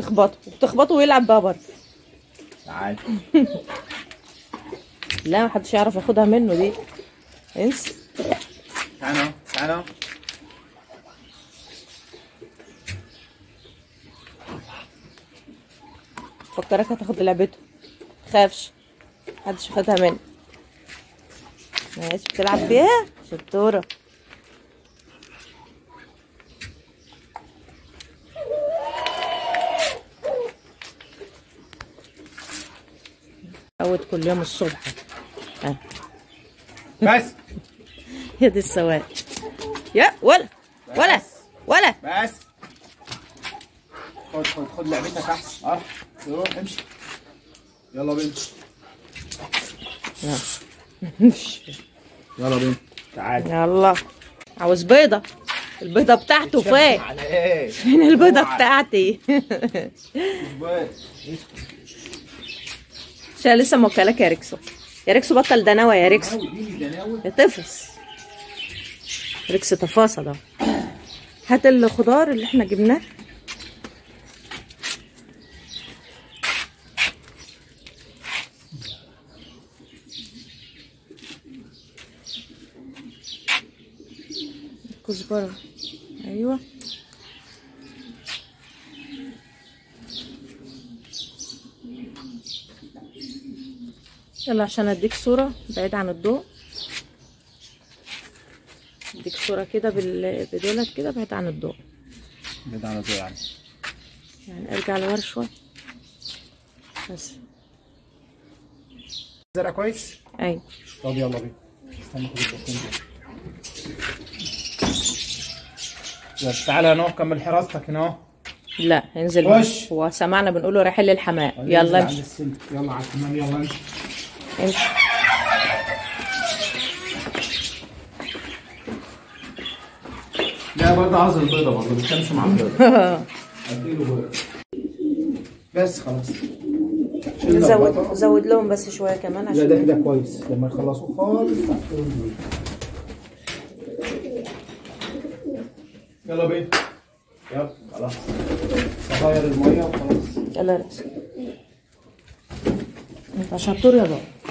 تخبطه وتخبطه ويلعب بقى بره تعال لا محدش يعرف ياخدها منه دي انسى تعال اهو تعال اهو فكرك هتاخد لعبته تخافش محدش ياخدها منه ماشي بتلعب بيها شطورة عود كل يوم الصبح ها بس يا دي السواد يا ولا ولا ولا بس خد خد خد لعبتك احسن اه روح امشي يلا بينا يلا بينا تعال يلا عاوز بيضة البيضة بتاعته فين على ايه فين البيضة اوعى. بتاعتي بس. عشان لسه موكلاك يا ريكسو يا ريكسو بطل دناوة يا ريكسو ناوي دي دناوي يا تفس ريكسو تفاصة ده هات الخضار اللي احنا جبناه كزبرة ايوه يلا عشان اديك صورة بعيد عن الضوء اديك صورة كده بال- بدولت كده بعيد عن الضوء بعيد على طول يعني يعني ارجع لورا شوية بس زرع كويس ايوه طب يلا بينا استنى خد البطين ده يلا تعالى هنا اهو كمل حراستك هنا اهو لا انزل خش. هو سمعنا بنقوله رايحين للحمام يلا انزل عند امشي السلك. يلا على الحمام يلا امشي امشي لا برضه عاوز البيضة برضه مش همشي مع البيضة اديله بيضة بس خلاص شيل زود البيضة. زود لهم بس شوية كمان لا عشان ده كده كويس لما يخلصوا خالص تحطوا البيض. يلا بينا يلا خلاص اغير المية وخلاص يلا يا ريكسو انت شطور يا بابا